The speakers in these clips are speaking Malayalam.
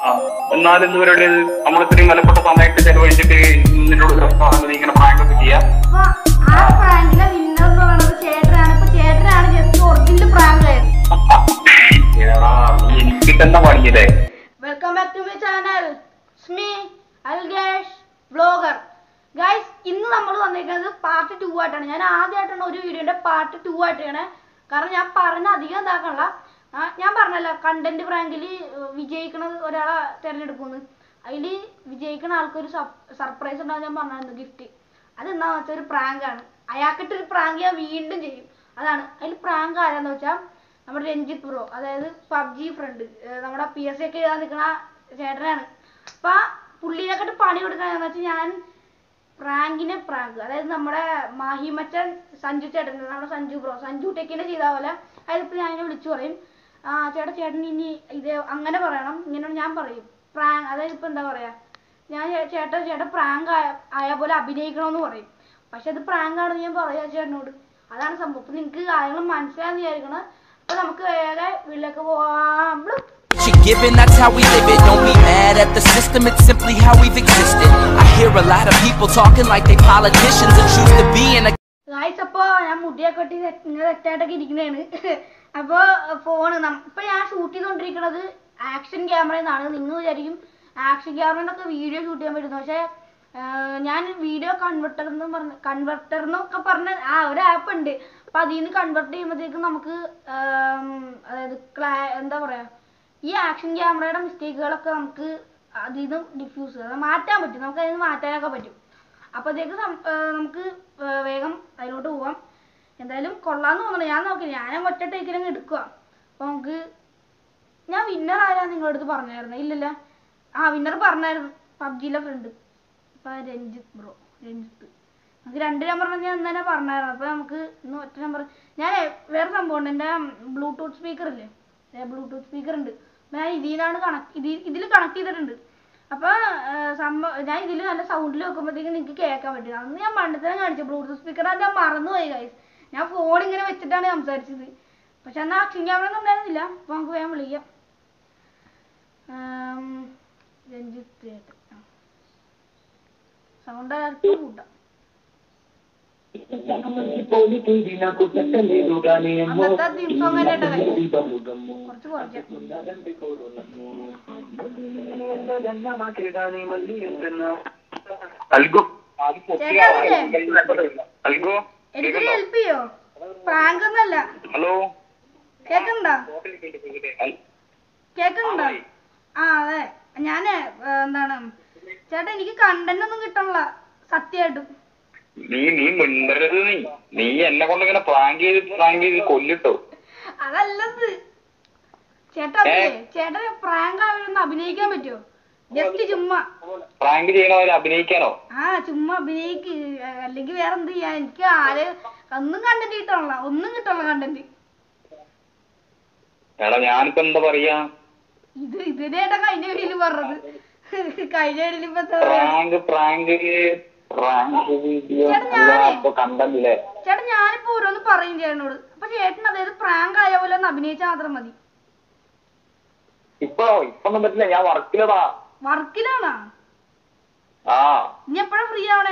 ആ, എന്നാലും എന്ത് പരിപാടിയത് നമ്മൾ ഇത്രയും വിലപ്പെട്ട സമയത്ത് ചെലവഴിച്ചിട്ട് നിന്നോട് നീ ഇങ്ങനെ പ്രാങ്ക് ഒക്കെ ചെയ്യാം അപ്പൊ ആ പ്രാങ്കിലെ വിന്നർ എന്ന് പറയുന്നത് ചേട്ടനാണ് ഇപ്പൊ ചേട്ടനാണ് ജസ്റ്റ് ഒറിജിനൽ പ്രാങ്ക് ആയത് എടാ, നീ എനിക്ക് തന്നെ പണിയല്ലേ welcome back to my channel സ്മി അൽഗേഷ് വ്ലോഗർ ഗൈസ് ഇന്ന് നമ്മൾ വന്നിരിക്കുന്നത് പാർട്ട് ടു ആയിട്ടാണ് ഞാൻ ആദ്യമായിട്ടാണ് ഒരു വീഡിയോന്റെ പാർട്ട് ടു ആയിട്ടാണ് കാരണം ഞാൻ പറഞ്ഞ അധികം ഇതാക്കണല്ല ആ, ഞാൻ പറഞ്ഞല്ലോ കണ്ടന്റ് പ്രാങ്കിൽ വിജയിക്കണത് ഒരാളെ തിരഞ്ഞെടുക്കുന്നു അതിൽ വിജയിക്കുന്ന ആൾക്കൊരു സർപ്രൈസ് ഉണ്ടാവും ഞാൻ പറഞ്ഞായിരുന്നു ഗിഫ്റ്റ് അതെന്താന്ന് വെച്ചാൽ ഒരു പ്രാങ്കാണ് അയാൾക്കിട്ടൊരു പ്രാങ്ക് ഞാൻ വീണ്ടും ചെയ്യും അതാണ് അതിൽ പ്രാങ്ക് ആരാന്ന് വെച്ചാൽ നമ്മുടെ രഞ്ജിത്ത് ബ്രോ അതായത് പബ്ജി ഫ്രണ്ട് നമ്മുടെ പി എസ് സി ഒക്കെ എഴുതാൻ നിൽക്കുന്ന ചേട്ടനാണ് അപ്പൊ പുള്ളിനെക്കാട്ട് പണി കൊടുക്കാന്ന് വെച്ചാൽ ഞാൻ പ്രാങ്കിനെ പ്രാങ്ക് അതായത് നമ്മുടെ മാഹിമച്ചൻ സഞ്ജു ചേട്ടൻ നമ്മുടെ സഞ്ജു ബ്രോ സഞ്ജു ടെക്കിനെ ചെയ്ത പോലെ അതിലിപ്പോ ഞാൻ ഇങ്ങനെ വിളിച്ചു പറയും ആ ചേട്ടാ ചേട്ടൻ ഇനി ഇത് അങ്ങനെ പറയണം ഇങ്ങനെ ഞാൻ പറയും പ്രാങ്ക് അതായത് ഇപ്പൊ എന്താ പറയാ ഞാൻ ചേ- ചേട്ടാ ചേട്ടാ പ്രാങ്ക് ആയ ആയ പോലെ അഭിനയിക്കണമെന്ന് പറയും പക്ഷെ അത് പ്രാങ്ക് ആണെന്ന് ഞാൻ പറയാ ചേട്ടനോട് അതാണ് സംഭവം അപ്പൊ നിങ്ങക്ക് കാര്യങ്ങൾ മനസ്സിലാന്ന് വിചാരിക്കണം അപ്പൊ നമുക്ക് വേറെ വീട്ടിലേക്ക് പോവാം ബ്ലു. She giving, that's how we live it. Don't be mad at the system, it's simply how we've existed. I hear a lot of people talking like they politicians and choose to be in a guys അപ്പൊ ഞാൻ മുടിയൊക്കെ വെട്ടി set- ഇങ്ങനെ സെറ്റായിട്ടൊക്കെ ഇരിക്കുന്നതാണ് അപ്പൊ ഫോണ് ഇപ്പൊ ഞാൻ ഷൂട്ട് ചെയ്തോണ്ടിരിക്കുന്നത് ആക്ഷൻ ക്യാമറയിൽ നിന്നാണ് നിങ്ങൾ വിചാരിക്കും ആക്ഷൻ ക്യാമറയിലൊക്കെ വീഡിയോ ഷൂട്ട് ചെയ്യാൻ പറ്റുന്നു പക്ഷെ ഞാൻ വീഡിയോ കൺവെർട്ടർ എന്ന് പറഞ്ഞ കൺവെർട്ടർ എന്നൊക്കെ പറഞ്ഞ ആ ഒരു ആപ്പ് ഉണ്ട് അപ്പൊ അതിൽ നിന്ന് കൺവെർട്ട് ചെയ്യുമ്പോഴത്തേക്കും നമുക്ക് ആം, അതായത് ക്ലാ എന്താ പറയാ ഈ ആക്ഷൻ ക്യാമറയുടെ മിസ്റ്റേക്കുകളൊക്കെ നമുക്ക് അതിൽ നിന്ന് ഡിഫ്യൂസ് അത് മാറ്റാൻ പറ്റും നമുക്ക് അതിൽ നിന്ന് മാറ്റാനൊക്കെ പറ്റും അപ്പോഴത്തേക്ക് നമുക്ക് ആ, വേഗം അതിലോട്ട് പോവാം എന്തായാലും കൊള്ളാന്ന് തോന്നണം ഞാൻ നോക്കില്ല ഞാൻ ഒറ്റ ടേക്കിലങ്ങ് എടുക്കുക അപ്പൊ നമുക്ക് ഞാൻ വിന്നർ ആരാ നിങ്ങളുടെ അടുത്ത് പറഞ്ഞായിരുന്നു ഇല്ലല്ല ആ വിന്നർ പറഞ്ഞായിരുന്നു പബ്ജിയിലെ ഫ്രണ്ട് അപ്പൊ രഞ്ജിത്ത് ബ്രോ രഞ്ജിത്ത് നമുക്ക് രണ്ട് നമ്പർ ഞാൻ ഇന്ന് തന്നെ പറഞ്ഞായിരുന്നു അപ്പൊ നമുക്ക് ഇന്ന് ഒറ്റ നമ്പർ ഞാൻ വേറെ സംഭവം ഉണ്ട് എൻ്റെ ബ്ലൂടൂത്ത് സ്പീക്കർ ഇല്ലേ ബ്ലൂടൂത്ത് സ്പീക്കർ ഉണ്ട് ഞാൻ ഇതിൽ നിന്നാണ് കണക്ട് ഇതിൽ ഇതിൽ കണക്ട് ചെയ്തിട്ടുണ്ട് അപ്പൊ ആ, സംഭവം ഞാൻ ഇതിൽ നല്ല സൗണ്ടിൽ വെക്കുമ്പോഴത്തേക്കും നിങ്ങൾക്ക് കേൾക്കാൻ പറ്റും അന്ന് ഞാൻ മണ്ടത്തരം കാണിച്ചു ബ്ലൂടൂത്ത് സ്പീക്കർ അത് ഞാൻ മറന്നുപോയി ഗൈസ് ഞാൻ ഫോൺ ഇങ്ങനെ വെച്ചിട്ടാണ് സംസാരിച്ചത് പക്ഷെ അന്ന് ആക്ഷൻ ക്യാമറ ഒന്നും ഉണ്ടായിരുന്നില്ല അപ്പൊ നമുക്ക് വേഗം വിളിക്കാം ആം, രഞ്ജിത്ത് ചേട്ടൻ സൗണ്ട് അല്പം കൂട്ടാം അന്നത്തെ തീം സോങ് തന്നെ കേട്ടോ guys. കുറച്ച് കുറയ്ക്കാം അൽഗു ചേട്ടാ അൽഗു എനിക്ക് ഹെൽപ്പ് ചെയ്യോ പ്രാങ്ക് ഒന്നല്ല ഹലോ കേക്കണ്ട കേക്കണ്ട ആ അതെ ഞാന് ഏ, എന്താണ് ചേട്ടാ എനിക്ക് കണ്ടന്റ് ഒന്നും കിട്ടണില്ല സത്യമായിട്ടും നീ നീ മിണ്ടരുത് നീ നീ എന്നെ കൊണ്ട് ഇങ്ങനെ പ്രാങ്ക് ചെയ്ത് പ്രാങ്ക് ചെയ്ത് കൊല്ലിട്ടോ അതല്ലത് ചേട്ടാ ഏ? അതേ ചേട്ടൻ പ്രാങ്ക് ആവണമെന്ന് അഭിനയിക്കാൻ പറ്റുമോ ജസ്റ്റ് ചുമ്മാ പ്രാങ്ക് ചെയ്യണവരെ അഭിനയിക്കാനോ ആ ചുമ്മാ അഭിനയിക്ക് അല്ലെങ്കിൽ വേറെ എന്ത് ചെയ്യാൻ എനിക്ക് ആര് ഒന്നും കണ്ടന്റ് കിട്ടണില്ല ഒന്നും കിട്ടണില്ല കണ്ടന്റ് എടാ ഞാനിപ്പോ എന്താ പറയാ ഇത് ഇതിനേട്ടാ കഴിഞ്ഞ വീഡിയോയില് പറഞ്ഞത് കഴിഞ്ഞ വീഡിയോയിൽ ഇപ്പൊ എന്താ പറയാ പ്രാങ്ക് പ്രാങ്ക് പ്രാങ്ക് വീഡിയോ ചേട്ടാ, ഞാനേ- അപ്പൊ കണ്ടല്ലേ ചേട്ടൻ ഞാനിപ്പോ ഓരോന്ന് പറയും ചേട്ടനോട് അപ്പൊ ചേട്ടൻ അതായത് പ്രാങ്ക് ആയ പോലെ ഒന്ന് അഭിനയിച്ചാൽ മാത്രം മതി ഇപ്പൊ ഇപ്പൊന്നും പറ്റില്ല ഞാൻ വർക്കിലടാ വർക്കിലാണോ ആ ഇനി എപ്പോഴാ ഫ്രീ ആവണേ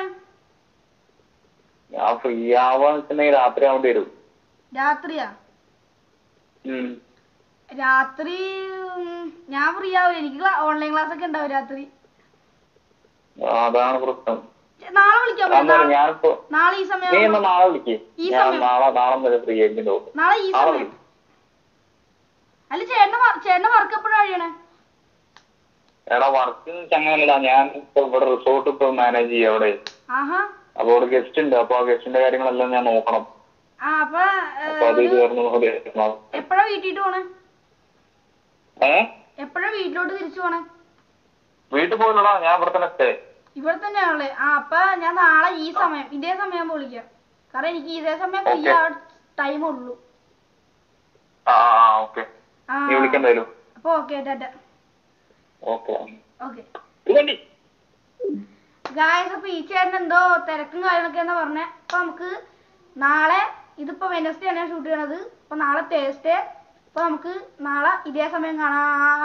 ഞാൻ ഫ്രീ ആവാന്ന് വെച്ചിട്ടുണ്ടെങ്കിൽ രാത്രി ആവേണ്ടി വരും രാത്രിയാ ഉം. രാത്രി ഉം, ഞാൻ ഫ്രീ ആവില്ല എനിക്ക് ഓൺലൈൻ ക്ലാസ് ഒക്കെ ഉണ്ടാവും രാത്രി ആ, അതാണ് പ്രശ്നം ചെ- നാളെ വിളിക്കാൻ പറ്റും അതാണ് നാളെ- ഞാനിപ്പോ നാളെ ഈ നീ സമയം എന്നാ നാളെ വിളിക്ക് ഈ ഞാൻ സമയം? നാളെ നാളെ വരെ ഫ്രീ ആയിട്ടുണ്ടോ നാളെ ഈ നാളെ സമയം വിളി അല്ല ചേട്ടന്റെ വർ- ചേട്ടന്റെ വർക്ക് എപ്പോഴാ കഴിയണേ എടാ വർക്ക് അങ്ങനല്ല ഞാൻ ഇപ്പൊ ഇവിടെ റിസോർട്ട് ഇപ്പൊ മാനേജ് ചെയ്യാം അവിടെ ആഹാ അപ്പൊ അവിടെ ഗസ്റ്റ് ഉണ്ട് അപ്പൊ ആ ഗസ്റ്റിന്റെ കാര്യങ്ങളെല്ലാം ഞാൻ നോക്കണം ആ അപ്പൊ ഏ, അപ്പൊ അത് ഒരു- ചേർന്ന് എപ്പോഴാ വീട്ടിട്ട് പോണേ ഏ എപ്പോഴാ വീട്ടിലോട്ട് തിരിച്ചു പോണേ വീട്ടിൽ പോയില്ലടാ ഞാൻ ഇവിടെ തന്നെ സ്റ്റേ ഇവിടെ തന്നെയാണല്ലേ ആ അപ്പൊ ഞാൻ നാളെ ഈ സമയം ഇതേ സമയം ആകുമ്പോ വിളിക്കാം കാരണം എനിക്ക് ഇതേ സമയം ഫ്രീ Okay. ആ ടൈം ഉള്ളൂ ആ ആ ഓക്കെ ആ നീ വിളിക്കണ്ടായാലും അപ്പൊ ഓക്കെ ടാറ്റ ഓക്കെ ഓക്കെ ഇതണ്ടി ഗായസ് അപ്പൊ ഈ ചേട്ടൻ എന്തോ തിരക്കും കാര്യങ്ങളൊക്കെ എന്നാ പറഞ്ഞേ അപ്പൊ നമുക്ക് നാളെ ഇതിപ്പോ വെനസ്ഡേ ആണ് ഷൂട്ട് ചെയ്യണത് അപ്പൊ നാളെ തേഴ്സ്ഡേ അപ്പൊ നമുക്ക് നാളെ ഇതേ സമയം കാണാം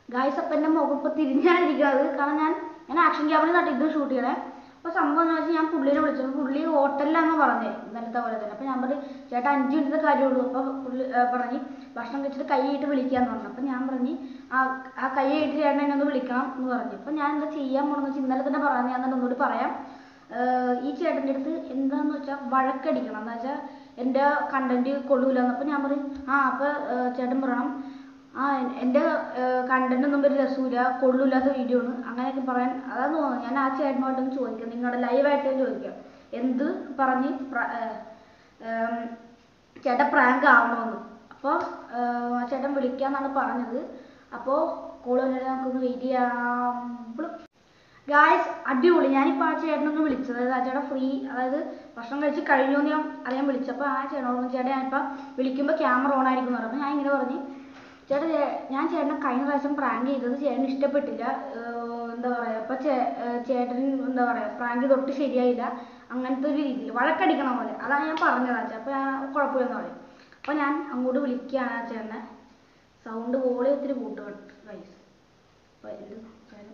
ഗായ്സ് അപ്പം എൻ്റെ മുഖം ഇപ്പോൾ തിരിഞ്ഞാണ് ഇരിക്കുന്നത് കാരണം ഞാൻ ഞാൻ ആക്ഷൻ ക്യാമറയിൽ നട്ട് ഇത് ഷൂട്ട് ചെയ്യണേ അപ്പോൾ സംഭവം എന്ന് വെച്ചാൽ ഞാൻ പുള്ളിനെ വിളിച്ചത് പുള്ളി ഹോട്ടലിലാന്ന് പറഞ്ഞത് ഇന്നലത്തെ പോലെ തന്നെ അപ്പോൾ ഞാൻ പറഞ്ഞു ചേട്ടാ അഞ്ച് മിനിറ്റത്തെ കാര്യമുള്ളൂ അപ്പോൾ പുള്ളി ആ, പറഞ്ഞ് ഭക്ഷണം കഴിച്ചിട്ട് കൈയിട്ട് വിളിക്കാന്ന് പറഞ്ഞു അപ്പോൾ ഞാൻ പറഞ്ഞ് ആ ആ കൈയിട്ട് ചേട്ടനെ എന്നെ ഒന്ന് വിളിക്കണം എന്ന് പറഞ്ഞു അപ്പോൾ ഞാൻ എന്താ ചെയ്യാൻ പോണെന്ന് വെച്ചാൽ ഇന്നലെ തന്നെ പറയാം ഞാൻ തന്നെ ഒന്നുകൂടി പറയാം ഏഹ് ഈ ചേട്ടൻ്റെ അടുത്ത് എന്താന്ന് വെച്ചാൽ വഴക്കടിക്കണം എന്ന് വെച്ചാൽ എൻ്റെ കണ്ടന്റ് കൊള്ളൂല എന്നപ്പോൾ ഞാൻ പറയും ആ അപ്പോൾ ചേട്ടൻ പറയണം ആ എൻ- എൻ്റെ കണ്ടന്റ് ഒന്നും ഒരു രസമില്ല കൊള്ളൂല്ലാത്ത വീഡിയോ ആണ് അങ്ങനെയൊക്കെ പറയാൻ അതാണ് തോന്നുന്നത് ഞാൻ ആ ചേട്ടനോട്ടൊന്ന് ചോദിക്കാം നിങ്ങളുടെ ലൈവായിട്ട് ചോദിക്കാം എന്ത് പറഞ്ഞ് പ്ര- ഏഹ് ഏം, ചേട്ടൻ പ്രാങ്ക് ആവണമെന്ന് അപ്പോൾ ആ ചേട്ടൻ വിളിക്കാന്നാണ് പറഞ്ഞത് അപ്പോൾ കോൾ വന്നിട്ട് നമുക്കൊന്ന് വെയിറ്റ് ചെയ്യാം ഗായ്സ് അടിപൊളി ഞാനിപ്പോൾ ആ ചേട്ടനൊന്ന് വിളിച്ചത് അതായത് ആ ചേട്ടൻ ഫ്രീ അതായത് ഭക്ഷണം കഴിച്ച് കഴിഞ്ഞു എന്ന് ഞാൻ അറിയാൻ വിളിച്ചപ്പോൾ ആ ചേട്ടനോട് പറഞ്ഞു, ചേട്ടാ ഞാനിപ്പോൾ വിളിക്കുമ്പോൾ ക്യാമറ ഓൺ ആയിരിക്കും എന്ന് പറഞ്ഞു അപ്പോൾ ഞാൻ ഇങ്ങനെ പറഞ്ഞു ചേട്ടാ ചേ- ഞാൻ ചേട്ടനെ കഴിഞ്ഞ പ്രാവശ്യം പ്രാങ്ക് ചെയ്തത് ചേട്ടന് ഇഷ്ടപ്പെട്ടില്ല ഏർ എന്താ പറയുക അപ്പോൾ ചേ ഏർ ചേട്ടൻ എന്താ പറയുക പ്രാങ്ക് തൊട്ട് ശരിയായില്ല അങ്ങനത്തെ ഒരു രീതിയിൽ വഴക്കടിക്കണ പോലെ അതാണ് ഞാൻ പറഞ്ഞത് ആ അപ്പോൾ ഞാൻ കുഴപ്പമില്ലെന്ന് പറയും അപ്പോൾ ഞാൻ അങ്ങോട്ട് വിളിക്കുകയാണ് ആ ചേട്ടനെ സൗണ്ട് വോളി ഒത്തിരി കൂട്ടുക ഗൈസ് അപ്പോൾ ഇത് ചേട്ടൻ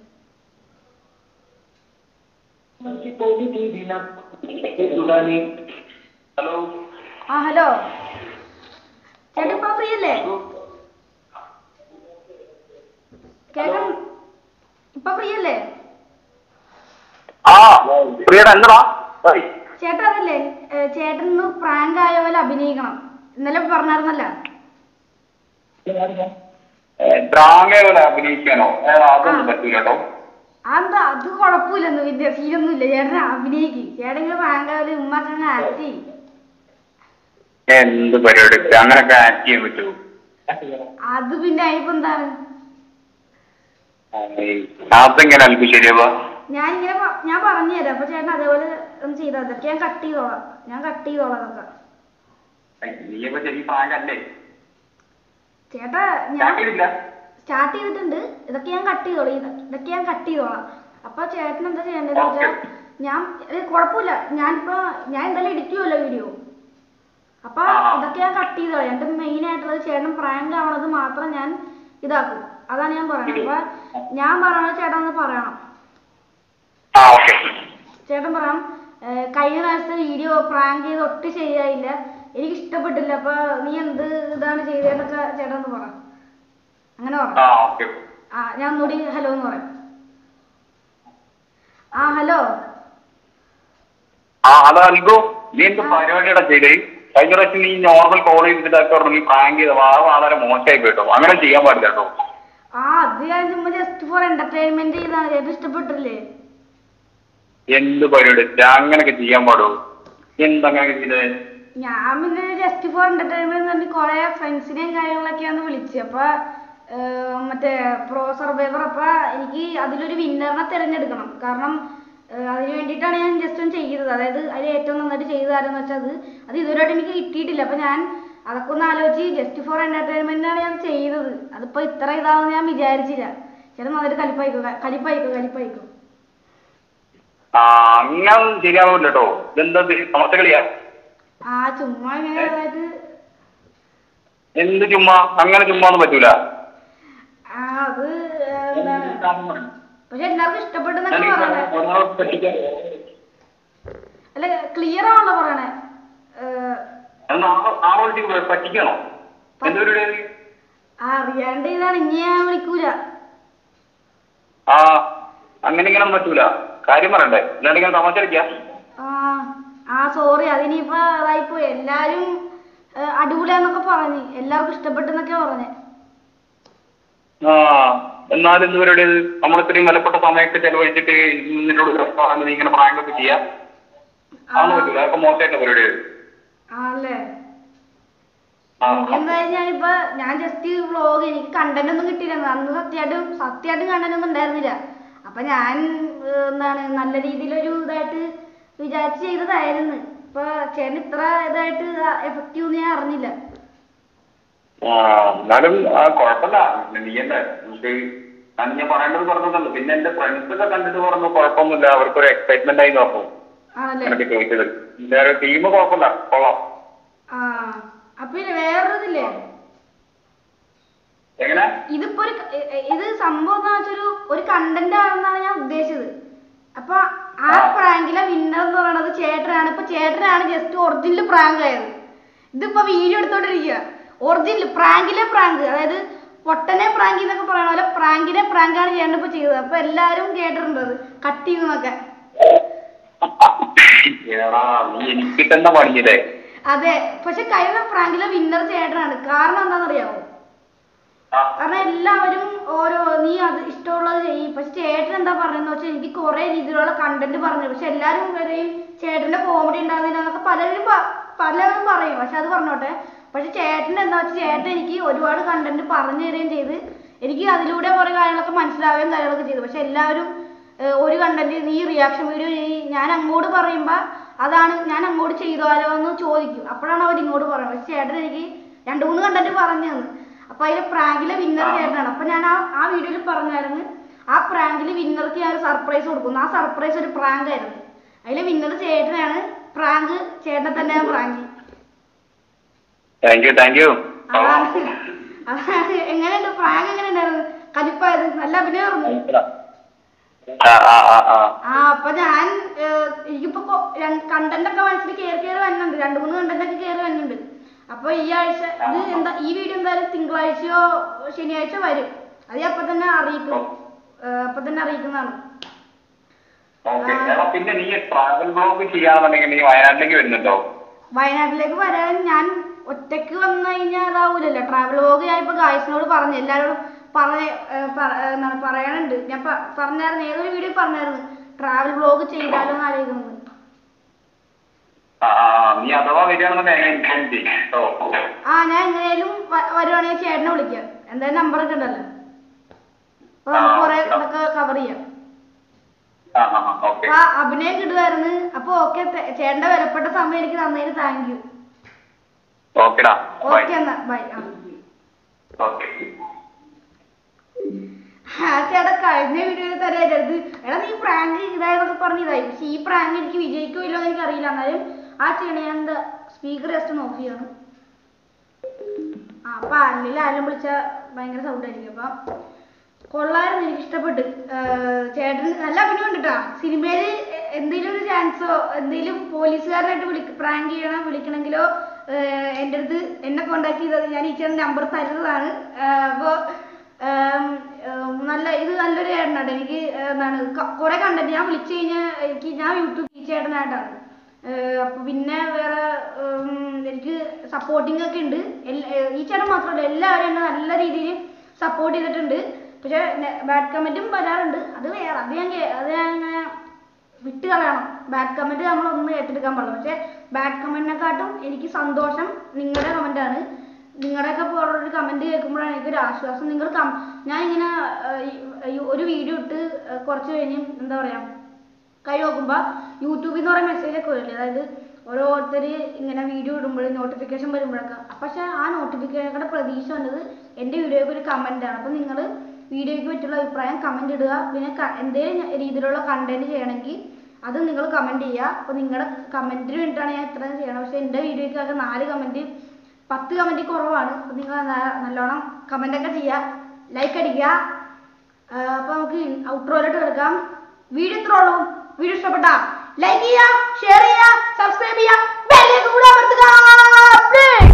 ഹലോ ആ ഹലോ ചേട്ടൻ ഇപ്പൊ ഫ്രീ അല്ലേ കേൾക്കാൻ ഇപ്പൊ ഫ്രീ അല്ലേ ആ പ്രിയട എന്താ ചേട്ടൻ അതല്ലേ ഏ, ചേട്ടൻ ഇന്ന് പ്രാങ്ക് ആയ പോലെ അഭിനയിക്കണം ഇന്നലെ പറഞ്ഞായിരുന്നല്ലോ ഡ്രാമ പോലെ അഭിനയിക്കാനോ ഏടാ അതൊന്നും പറ്റൂല കേട്ടോ അതെന്താ അത് കുഴപ്പമില്ലെന്ന് വിദ്യ സീനൊന്നുമില്ല ചേട്ടൻ അഭിനയിക്ക് ചേട്ടൻ ഇങ്ങനെ പ്രാങ്ക് ആയാലും ഉമ്മാക്കങ്ങ് ആക്ട് ചെയ്യും എന്ത് പരിപാടി അങ്ങനൊക്കെ ആക്ട് ചെയ്യാൻ പറ്റുമോ അത് പിന്നെ അതിപ്പോ എന്താണ് അതെങ്ങനെ അല്പം ശരിയാവാ ഞാൻ ഇങ്ങനെ പ- ഞാൻ പറഞ്ഞു തരാം അപ്പൊ ചേട്ടൻ അതേപോലെ ഒന്ന് ചെയ്താൽ അതൊക്കെ ഞാൻ കട്ട് ചെയ്തോളാം ഞാൻ കട്ട് ചെയ്തോളാം അതൊക്കെ നീയൊക്കെ ശരി പ്രാങ്ക് അല്ലേ ചേട്ടാ ഞാൻ സ്റ്റാർട്ട് ചെയ്തില്ല സ്റ്റാർട്ട് ചെയ്തിട്ടുണ്ട് ഇതൊക്കെ ഞാൻ കട്ട് ചെയ്തോളാം ഇത്- ഇതൊക്കെ ഞാൻ കട്ട് ചെയ്തോളാം അപ്പൊ ചേട്ടൻ എന്താ ചെയ്യേണ്ടതെന്ന് വെച്ചാൽ ഞാൻ ഏ, കുഴപ്പമില്ല ഞാനിപ്പോ ഞാൻ എന്തായാലും എഡിറ്റ് ചെയ്യുമല്ലോ വീഡിയോ അപ്പൊ ആ. ഇതൊക്കെ ഞാൻ കട്ട് ചെയ്തോളാം എന്റെ മെയിൻ ആയിട്ടുള്ളത് ചേട്ടൻ പ്രാങ്ക് ആവണത് മാത്രം ഞാൻ ഇതാക്കും അതാണ് ഞാൻ പറയുന്നത് അപ്പൊ ഞാൻ പറയണത് ചേട്ടൻ ഒന്ന് പറയണം ആ ഓക്കെ ചേട്ടൻ പറയാം "ഏ, കഴിഞ്ഞ പ്രാവശ്യത്തെ വീഡിയോ പ്രാങ്ക് ചെയ്ത് ഒട്ടും ശരിയായില്ല എനിക്ക് ഇഷ്ടപ്പെട്ടില്ല അപ്പൊ നീ എന്ത് ഇതാണ് ചെയ്തതെന്നൊക്കെ ചേട്ടൻ ഒന്ന് പറ അങ്ങനെ പറ ആ ഓക്കെ ആ ഞാൻ ഒന്നുകൂടി ഹലോ എന്ന് പറയാം ആ ഹലോ ആ ഹലോ അൽഗോ നീ എന്ത് പരിപാടിയുടെ ചെയ്തേ കഴിഞ്ഞ പ്രാവശ്യം നീ നോർമൽ കോൾ ചെയ്തിട്ടൊക്കെ പറഞ്ഞു നീ പ്രാങ്ക് ചെയ്ത വളരെ വളരെ മോശമായി പോയിട്ടോ അങ്ങനെ ചെയ്യാൻ പാടില്ല കേട്ടോ ആ അത് ഞാൻ ചുമ്മാ ജസ്റ്റ് ഫോർ എന്റർടൈൻമെന്റ് ചെയ്താണ് ചേട്ടൻ ഇഷ്ടപ്പെട്ടില്ലേ എന്ത് പരിപാടി അങ്ങനൊക്കെ ചെയ്യാൻ പാടുമോ എന്തങ്ങനെ ചെയ്തേ ഞാൻ പിന്നെ ജസ്റ്റ് ഫോർ എന്റർടൈൻമെന്റ് പറഞ്ഞ് കുറെ ഫ്രണ്ട്സിനെയും കാര്യങ്ങളൊക്കെയാണ് വിളിച്ചത് അപ്പൊ ഏർ, മറ്റേ പ്രോ സർവൈവർ അപ്പൊ എനിക്ക് അതിലൊരു വിന്നറിനെ തിരഞ്ഞെടുക്കണം കാരണം ഏർ, അതിന് വേണ്ടിയിട്ടാണ് ഞാൻ ജസ്റ്റ് ഒന്ന് ചെയ്തത് അതായത് അതിൽ ഏറ്റവും നന്നായിട്ട് ചെയ്ത ആരെന്ന് വെച്ചാൽ അത് അത് ഇതുവരെയായിട്ട് എനിക്ക് കിട്ടിയിട്ടില്ല അപ്പൊ ഞാൻ അതൊക്കെ ഒന്ന് ആലോചിച്ച് ജസ്റ്റ് ഫോർ എന്റർടൈൻമെന്റിനാണ് ഞാൻ ചെയ്തത് അതിപ്പോ ഇത്ര ഇതാണെന്ന് ഞാൻ വിചാരിച്ചില്ല ചേട്ടൻ നന്നായിട്ട് കലിപ്പായിക്കോ കലിപ്പായിക്കോ കലിപ്പായിക്കോ ആ അങ്ങനെ ശരിയാവില്ല കേട്ടോ ഇതെന്താ സമസ്ത കളിയാ ആ ചുമ്മാ ഇങ്ങനെ അതായത് എന്ത് ചുമ്മാ അങ്ങനെ ചുമ്മാ ഒന്നും പറ്റൂല ആ അത് ഏർ, എന്താണ് പക്ഷെ എല്ലാവർക്കും ഇഷ്ടപ്പെട്ടെന്നൊക്കെ പറയണേ പറ്റിക്കാൻ അല്ല ക്ലിയർ ആണല്ലോ പറയണേ ഏർ, ആളോട്ട് പറ്റിക്കണോ എന്തൊരു ആ അറിയാണ്ട് ഇതാണ് ഇനി ഞാൻ വിളിക്കൂല ആ അങ്ങനെ ഇങ്ങനെ ഒന്നും പറ്റൂല കാര്യം പറയണ്ടേ ഇല്ലാണ്ട് ഇങ്ങനെ തമാശ കളിക്കാ ആ ആ സോറി അതിനിപ്പോ ഇതായിപ്പോയി എല്ലാരും ഏർ, അടിപൊളിയാന്നൊക്കെ പറഞ്ഞ് എല്ലാവർക്കും ഇഷ്ടപ്പെട്ടെന്നൊക്കെ പറഞ്ഞേ ആ എന്നാലും എന്ത് പരിപാടി ഇത് നമ്മൾ ഇത്രയും വിലപ്പെട്ട സമയമൊക്കെ ചെലവഴിച്ചിട്ട് നിന്നോട് നീ ഇങ്ങനെ പ്രാങ്ക് ഒക്കെ ചെയ്യാ അതൊന്നും പറ്റൂല അതൊക്കെ മോശമായിട്ടുള്ള പരിപാടി ഇത്. ആണല്ലേ ആ എന്തായാലും ഞാനിപ്പോ ഞാൻ ജസ്റ്റ് വ്ളോഗ് എനിക്ക് കണ്ടന്റ് ഒന്നും കിട്ടിയില്ല അന്ന് സത്യമായിട്ടും സത്യമായിട്ടും കണ്ടന്റ് ഒന്നും ഉണ്ടായിരുന്നില്ല അപ്പൊ ഞാൻ ഏർ, എന്താണ് നല്ല രീതിയിലൊരു ഇതായിട്ട് വിചാരിച്ച് ചെയ്തതായിരുന്നു ഇപ്പൊ ചേട്ടൻ ഇത്ര ഇതായിട്ട് എഫക്റ്റീവ് ഞാൻ അറിഞ്ഞില്ല ആ എന്നാലും ആ കുഴപ്പമില്ല നീ എന്താ നമുക്ക് ഞാൻ ഞാൻ പറയേണ്ടത് പറഞ്ഞതല്ലോ പിന്നെ എന്റെ ഫ്രണ്ട്സ് ഒക്കെ കണ്ടിട്ട് പറഞ്ഞു കുഴപ്പമൊന്നുമില്ല അവർക്കൊരു എക്സൈറ്റ്മെന്റ് ആയി പറഞ്ഞു ആണല്ലേ എനിക്ക് ചോദിച്ചത് എന്റെ ടീം കുഴപ്പമില്ല കൊള്ളാം ആ അപ്പൊ ഇല്ല വേറൊരു ഇതില്ലേ എങ്ങനെ ഇതിപ്പോ ഒരു ക- എ- എ- ഇത് സംഭവം എന്താ വെച്ചൊരു ഒരു കണ്ടന്റ് ആണെന്നാണ് ഞാൻ ഉദ്ദേശിച്ചത് അപ്പൊ ആ ആ. പ്രാങ്കിലെ വിന്നർ എന്ന് പറയുന്നത് ചേട്ടനാണ് ഇപ്പൊ ചേട്ടനാണ് ജസ്റ്റ് ഒറിജിനൽ പ്രാങ്ക് ആയത് ഇതിപ്പോ വീഡിയോ എടുത്തോണ്ടിരിക്കുക ഒറിജിനൽ പ്രാങ്കിലെ പ്രാങ്ക് അതായത് പൊട്ടനെ പ്രാങ്ക് എന്നൊക്കെ പറയണ പോലെ പ്രാങ്കിനെ പ്രാങ്കാണ് ചേട്ടൻ ഇപ്പൊ ചെയ്തത് അപ്പൊ എല്ലാരും കേട്ടിട്ടുണ്ട് അത് കട്ട് ചെയ്യുന്നൊക്കെ എടാ നീ എനിക്ക് തന്നെ പണിയില്ലേ അതെ പക്ഷെ കഴിഞ്ഞ പ്രാങ്കിലെ വിന്നർ ചേട്ടനാണ് കാരണം എന്താണെന്നറിയാമോ ആ, കാരണം എല്ലാവരും ഓരോ നീ അത് ഇഷ്ടമുള്ളത് ചെയ്യും പക്ഷെ ചേട്ടൻ എന്താ പറയുന്നത് വെച്ചാൽ എനിക്ക് കുറെ രീതിയിലുള്ള കണ്ടന്റ് പറഞ്ഞു പക്ഷെ എല്ലാവരും വരെയും ചേട്ടന്റെ കോമഡി ഉണ്ടാകുന്നില്ല എന്നൊക്കെ പലരും പ- പലരും പറയും പക്ഷെ അത് പറഞ്ഞോട്ടെ പക്ഷെ ചേട്ടൻ എന്താ വെച്ചാൽ ചേട്ടൻ എനിക്ക് ഒരുപാട് കണ്ടന്റ് പറഞ്ഞു തരികയും ചെയ്ത് എനിക്ക് അതിലൂടെ കുറെ കാര്യങ്ങളൊക്കെ മനസ്സിലാവുകയും കാര്യങ്ങളൊക്കെ ചെയ്തു പക്ഷെ എല്ലാവരും ഏഹ്, ഒരു കണ്ടന്റ് നീ റിയാക്ഷൻ വീഡിയോ ചെയ്യ് ഞാൻ അങ്ങോട്ട് പറയുമ്പോ അതാണ് ഞാൻ അങ്ങോട്ട് ചെയ്താലോ എന്ന് ചോദിക്കും അപ്പോഴാണ് അവർ ഇങ്ങോട്ട് പറയുന്നത് പക്ഷെ ചേട്ടൻ എനിക്ക് രണ്ട് മൂന്ന് കണ്ടന്റ് പറഞ്ഞു തന്നു അപ്പൊ അതിലെ പ്രാങ്കിലെ വിന്നർ ആ. ചേട്ടനാണ് അപ്പൊ ഞാൻ ആ ആ വീഡിയോയിൽ പറഞ്ഞായിരുന്നു ആ പ്രാങ്കില് വിന്നർക്ക് ഞാൻ ഒരു സർപ്രൈസ് കൊടുക്കുന്നു ആ സർപ്രൈസ് ഒരു പ്രാങ്ക് ആയിരുന്നു അതിലെ വിന്നർ ചേട്ടനാണ് പ്രാങ്ക് ചേട്ടനെ തന്നെ prank thank you thank you അതാണ് അതാണ് എങ്ങനെയുണ്ട് പ്രാങ്ക് എങ്ങനെ ഉണ്ടായിരുന്നു കലിപ്പായത് നല്ല അഭിനയമായിരുന്നു ആ ആ ആ ആ ആ അപ്പൊ ഞാൻ ഏഹ്, എനിക്കിപ്പോ കണ്ടന്റ് ഒക്കെ മനസ്സിൽ കയറി കയറി വരുന്നുണ്ട് രണ്ട് മൂന്ന് കണ്ടന്റ് ഒക്കെ കയറി വരുന്നുണ്ട് അപ്പൊ ഈ ആഴ്ച ഇത് എന്താ ഈ വീഡിയോ എന്തായാലും തിങ്കളാഴ്ചയോ ശനിയാഴ്ച വരും അത് ഞാൻ അപ്പൊ തന്നെ അറിയിക്കും ഏഹ്, അപ്പൊ തന്നെ അറിയിക്കുന്നതാണ് ഓക്കെ എടാ പിന്നെ നീ ട്രാവൽ ബ്ലോഗ് ചെയ്യാന്നുണ്ടെങ്കിൽ നീ വയനാട്ടിലേക്ക് വരുന്നുണ്ടോ വയനാട്ടിലേക്ക് വരാൻ ഞാൻ ഒറ്റയ്ക്ക് വന്നു കഴിഞ്ഞാൽ അതാവൂലല്ലോ ട്രാവൽ വ്ലോഗ് ഞാൻ ഇപ്പൊ ഗായ്സിനോട് പറഞ്ഞു എല്ലാവരോടും പറയ ഏഹ് പറ- ഏഹ് എന്താണ് പറയാനുണ്ട് ഞാൻ പ- പറഞ്ഞായിരുന്നു ഏതൊരു വീഡിയോ പറഞ്ഞായിരുന്നു ട്രാവൽ വ്ലോഗ് ചെയ്താലോ എന്ന് ആലോചിക്കുന്നത് ആ ആ ആ, നീ അഥവാ വരികയാണെന്നുണ്ടെങ്കിൽ എന്നെ ഇൻഫോം ചെയ്യും കേട്ടോ ആ ഞാൻ എങ്ങനെയാലും വ- വരുവാണെങ്കിൽ ചേട്ടനെ വിളിക്കാം എന്തായാലും നമ്പർ ഒക്കെ ഉണ്ടല്ലോ അപ്പൊ നമുക്ക് ആ, കുറെ ഓക്കെ. ഇതൊക്കെ കവർ ചെയ്യാം ആ ആ ആ ഓക്കെ അപ്പൊ അഭിനയം കിട്ടുമായിരുന്നു അപ്പൊ ഓക്കെ ചേട്ടന്റെ വിലപ്പെട്ട സമയം എനിക്ക് തന്നതിന് താങ്ക് യു ഓക്കെടാ ബൈ ഓക്കെ എന്നാ ബൈ ആ ഓക്കെ ആ ചേട്ടാ കഴിഞ്ഞ വീഡിയോയിൽ തരായിരുന്നു എടാ നീ പ്രാങ്ക് ഇതായതൊക്കെ പറഞ്ഞ് ഇതായി പക്ഷെ ഈ പ്രാങ്ക് എനിക്ക് വിജയിക്കോ ഇല്ലോ എന്ന് എനിക്ക് അറിയില്ല എന്നാലും ആ ചെയ്യണ ഞാൻ എന്താ സ്പീക്കർ ജസ്റ്റ് ഓഫ് ചെയ്യാണ് ആ അപ്പൊ അല്ലെങ്കിൽ ആരും വിളിച്ച ഭയങ്കര സൗണ്ട് ആയിരിക്കും അപ്പൊ കൊള്ളായിരുന്നു എനിക്ക് ഇഷ്ടപ്പെട്ട് ഏർ ചേട്ടൻ നല്ല അഭിനയം ഉണ്ട് കേട്ടാ സിനിമയില് എ- എന്തെങ്കിലും ഒരു ചാൻസോ എന്തെങ്കിലും പോലീസുകാരനായിട്ട് വിളി പ്രാങ്ക് ചെയ്യണം വിളിക്കണമെങ്കിലോ ഏർ എൻ്റെ അടുത്ത് എന്നെ കോണ്ടാക്ട് ചെയ്തത് ഞാൻ ഈ ചേട്ടൻ നമ്പർ തരുന്നതാണ് ഏർ അപ്പൊ ഏം, ഏം, നല്ല ഇത് നല്ലൊരു ചേട്ടനാണ് എനിക്ക് ഏർ എന്താണ് ക- കുറെ കണ്ടന്റ് ഞാൻ വിളിച്ചു കഴിഞ്ഞാൽ എനിക്ക് ഞാൻ യൂട്യൂബ് ഈ ചേട്ടനായിട്ടാണ് ഏർ അപ്പൊ പിന്നെ വേറെ ഉം, എനിക്ക് സപ്പോർട്ടിംഗ് ഒക്കെ ഉണ്ട് എല്ല- ഏർ ഈ ചേട്ടൻ മാത്രമല്ല എല്ലാവരും എന്നെ നല്ല രീതിയിൽ സപ്പോർട്ട് ചെയ്തിട്ടുണ്ട് പക്ഷെ ബാഡ് കമന്റും വരാറുണ്ട് അത് വേറെ അത് ഞാൻ കേ- അത് ഞാൻ ഇങ്ങനെ വിട്ട് കളയണം ബാഡ് കമന്റ് നമ്മളൊന്നും ഏറ്റെടുക്കാൻ പാടില്ല പക്ഷെ ബാഡ് കമന്റിനെക്കാട്ടും എനിക്ക് സന്തോഷം നിങ്ങളുടെ കമന്റ് ആണ് നിങ്ങളുടെയൊക്കെ പോലുള്ള ഒരു കമന്റ് കേൾക്കുമ്പോഴാണ് എനിക്കൊരു ആശ്വാസം നിങ്ങൾ ഞാൻ ഇങ്ങനെ ഏർ, ഈ- ഈ ഒരു വീഡിയോ ഇട്ട് ഏർ, കുറച്ച് കഴിഞ്ഞ് എന്താ പറയാ കൈ നോക്കുമ്പോ യൂട്യൂബിൽ നിന്ന് പറയുന്ന മെസ്സേജ് ഒക്കെ വരില്ലേ അതായത് ഓരോരുത്തർ ഇങ്ങനെ വീഡിയോ ഇടുമ്പോഴും നോട്ടിഫിക്കേഷൻ വരുമ്പോഴൊക്കെ പക്ഷെ ആ നോട്ടിഫിക്കേഷനുടെ പ്രതീക്ഷ വന്നത് എൻ്റെ വീഡിയോയ്ക്ക് ഒരു കമന്റ് ആണ് അപ്പൊ നിങ്ങൾ വീഡിയോയ്ക്ക് പറ്റിയുള്ള അഭിപ്രായം കമന്റ് ഇടുക പിന്നെ ക- എന്തേലും രീതിയിലുള്ള കണ്ടന്റ് ചെയ്യണമെങ്കിൽ അത് നിങ്ങൾ കമന്റ് ചെയ്യുക അപ്പൊ നിങ്ങളുടെ കമന്റിന് വേണ്ടിയിട്ടാണ് ഞാൻ ഇത്രയും ചെയ്യണം പക്ഷെ എൻ്റെ വീഡിയോയ്ക്കൊക്കെ നാല് കമന്റ് പത്ത് കമന്റ് കുറവാണ് അപ്പൊ നിങ്ങൾ ന- നല്ലോണം കമന്റ് ഒക്കെ ചെയ്യുക ലൈക്ക് അടിക്കുക ആഹ് അപ്പൊ നമുക്ക് ഔട്ട്രോയിലോട്ട് കിടക്കാം വീഡിയോ ഇത്രേ ഉള്ളൂ വീഡിയോ ഇഷ്ടപ്പെട്ട ലൈക്ക് ചെയ്യുക ഷെയർ ചെയ്യുക സബ്സ്ക്രൈബ് ചെയ്യുക ബെല്ലേക്ക് കൂടെ അമർത്തുക Please.